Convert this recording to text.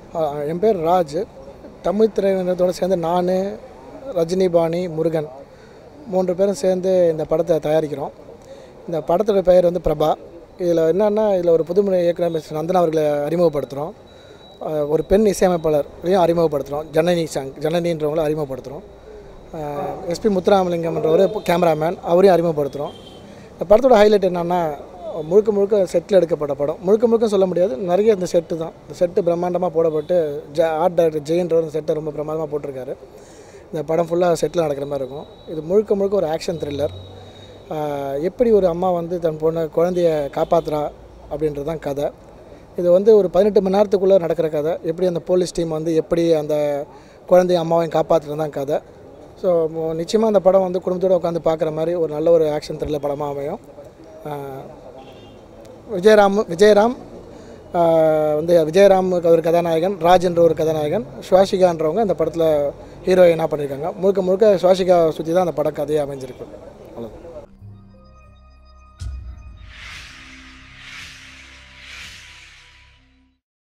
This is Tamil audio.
ஆ, என் பேர் ராஜ் தமிழ் திரையுலகத்தோடு சேர்ந்து நான் ரஜினி பாணி முருகன் மூன்று பேரும் சேர்ந்து இந்த படத்தை தயாரிக்கிறோம் இந்த படத்தோட பெயர் வந்து பிரபா இதில் என்னென்னா இதில் ஒரு புதுமுறை இயக்குனர் மிஸ்டர் நந்தன் அவர்களை அறிமுகப்படுத்துகிறோம் ஆ, ஒரு பெண் இசையமைப்பாளரையும் அறிமுகப்படுத்துகிறோம் ஜனனி சாங் ஜனனின்றவங்கள அறிமுகப்படுத்துகிறோம் எஸ்பி முத்துராமலிங்கம்ன்றவர் கேமராமேன் அவரையும் அறிமுகப்படுத்துகிறோம் இந்த படத்தோட ஹைலைட் என்னென்னா முழுக்க முழுக்க செட்டில் எடுக்கப்பட்ட படம் முழுக்க முழுக்க சொல்ல முடியாது நிறைய இந்த செட்டு தான் இந்த செட்டு பிரம்மாண்டமாக போடப்பட்டு ஜ ஆர்ட் டைரக்டர் ஜெயின்றவர் இந்த செட்டை ரொம்ப பிரமாதமாக போட்டிருக்காரு இந்த படம் ஃபுல்லாக செட்டில் நடக்கிற மாதிரி இருக்கும் இது முழுக்க முழுக்க ஒரு ஆக்ஷன் த்ரில்லர் எப்படி ஒரு அம்மா வந்து தன் பொண்ணை குழந்தைய காப்பாற்றுறா அப்படின்றது தான் கதை இது வந்து ஒரு பதினெட்டு மணி நேரத்துக்குள்ளே நடக்கிற கதை எப்படி அந்த போலீஸ் டீம் வந்து எப்படி அந்த குழந்தைய அம்மாவையும் காப்பாற்றுறது தான் கதை ஸோ நிச்சயமாக அந்த படம் வந்து குடும்பத்தோடு உட்காந்து பார்க்குற மாதிரி ஒரு நல்ல ஒரு ஆக்ஷன் த்ரில்லர் படமாக அமையும் ஆஹ் விஜயராம் விஜயராம் ஆஹ் வந்து விஜயராம் ஒரு கதாநாயகன் ராஜ் என்ற ஒரு கதாநாயகன் சுவாசிகான்றவங்க இந்த படத்தில் ஹீரோயினாக பண்ணியிருக்காங்க முழுக்க முழுக்க சுவாசிகா சுற்றி தான் அந்த படம் கதையை அமைஞ்சிருக்கு